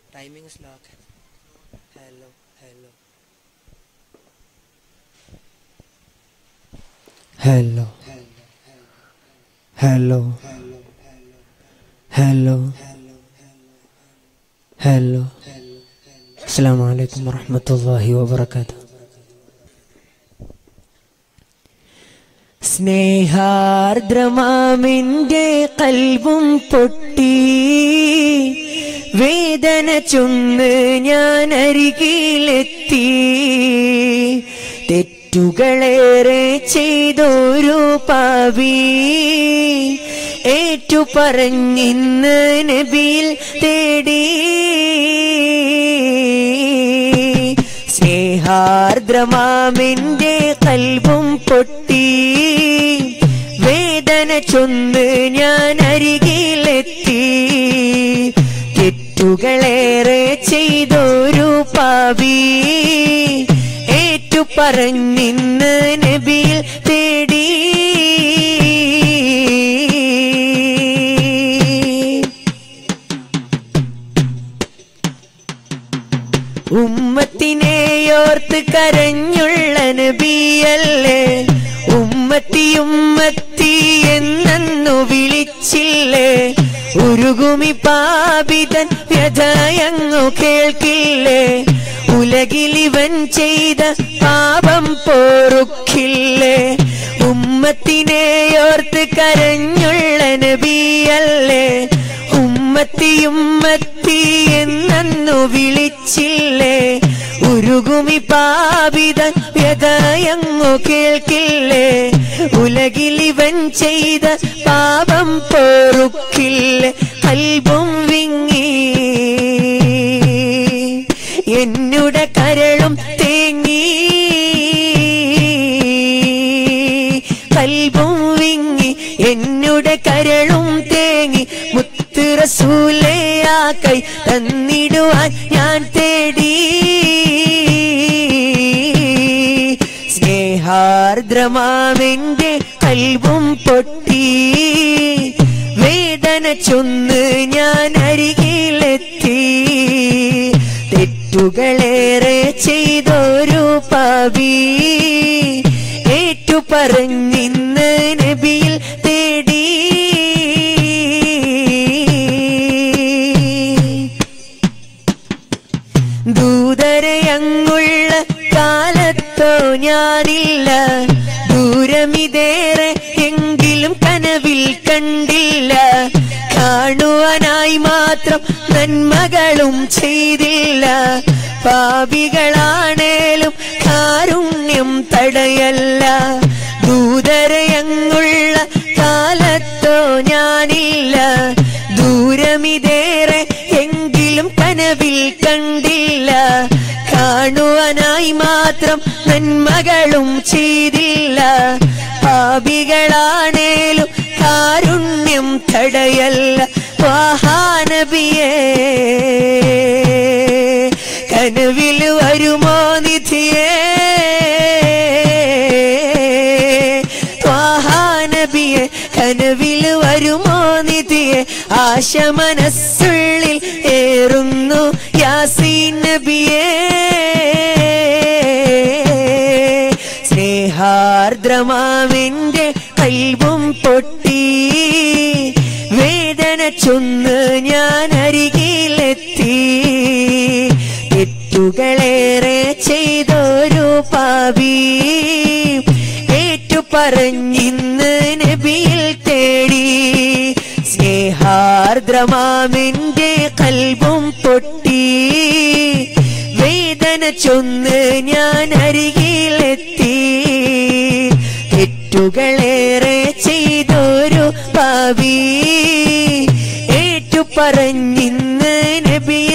Timing is lock. Hello, hello. Hello. Hello. Hello. Hello. السلام عليكم ورحمة الله وبركاته സ്നേഹാർദ്രമാമിൻ്റെ കൽവും പൊട്ടി വേദന ചൊന്ന് ഞാൻ അരികിലെത്തി തെറ്റുകളേറെ ചെയ്തൊരു പാവി ഏറ്റു പറഞ്ഞിന്ന് നബിയിൽ തേടി സ്നേഹാർദ്രമാമിൻ്റെ കൽവും പൊട്ടി വേദന ചൊന്ന് ഞാൻ അരികിലെത്തി തെറ്റുകളേറെ ചെയ്തൊരു പാവി ഏറ്റു പറഞ്ഞിന്ന് നബിയിൽ തേടി ഉമ്മത്തിനെയോർത്ത് കരഞ്ഞുള്ള നബിയല്ലേ ഉമ്മത്തി ഉമ്മത്തി എന്നു വിളിച്ചില്ലേ ഉരുകുമി പാപിതൻ വ്യഥയങ്ങു കേൾക്കില്ലേ ഉലകിലിവൻ ചെയ്ത പാപം പോറുക്കില്ലേ ഉമ്മത്തിനെയോർത്ത് കരഞ്ഞുള്ള നബിയല്ലേ ഉമ്മത്തി ഉമ്മത്തി എന്നു വിളിച്ചില്ലേ ഉരുകുമി പാപിത വ്യതയങ്ങു കേൾക്കില്ലേ ഉലകിലിവൻ ചെയ്ത പാപം പോറുക്കില്ലേ കൽബും വിങ്ങി എന്നുടെ കരളും തേങ്ങി കൽബും വിങ്ങി എന്നുടെ കരളും തേങ്ങി മുത്ത് റസൂലയാ കൈ തന്നിടുവാൻ ഞാൻ തേടി സ്നേഹാർദ്രമാവെന്റെ കൽവും പൊട്ടി വേദന ചൊന്ന് ഞാൻ അരികിലെത്തി തെറ്റുകളേറെ ചെയ്തൊരു പാവി ഏറ്റു പറഞ്ഞിന്ന് നബിയിൽ തേടി ദൂതരയങ്ങുള്ള കാലത്തോ ഞാനില്ല ദൂരമിതേറെ എങ്കിലും കനവിൽ കണ്ടില്ല കാണുവാനായി മാത്രം നന്മകളും ചെയ്തില്ല പാപികളാണേലും കാരുണ്യം തടയല്ല ദൂതരയങ്ങുള്ള കാലത്തോ ഞാനില്ല ദൂരമിതേറെ എങ്കിലും കനവിൽ കണ്ടില്ല കാണുവാനായി മാത്രം നന്മകളും ചെയ്തില്ല പാപികളാണേലും കാരുണ്യം തടയല്ല വാഹാനബിയേ കനവിൽ വരുമോ നിധിയേ ത്വാഹാനബിയെ കനവിൽ വരുമോ നിധിയെ ആശ മനസ്സുള്ളിൽ ഏറുന്നു യാസീൻ നബിയേ സ്നേഹാർദ്രമാവിന്റെ കൽവും പൊട്ടി വേദന ചൊന്ന് ഞാൻ അരികിലെത്തി തെറ്റുകളേറെ ചെയ്തൊരു പാവി ഏറ്റു പറഞ്ഞിന്ന് നബിയിൽ തേടി സ്നേഹാർദ്രമാമിന്റെ കൽവും പൊട്ടി വേദന ചൊന്ന് ഞാൻ അരികിലെത്തി തെറ്റുകളേറെ ചെയ്തൊരു പാവി ഏറ്റു പറഞ്ഞിന്ന് നബിയിൽ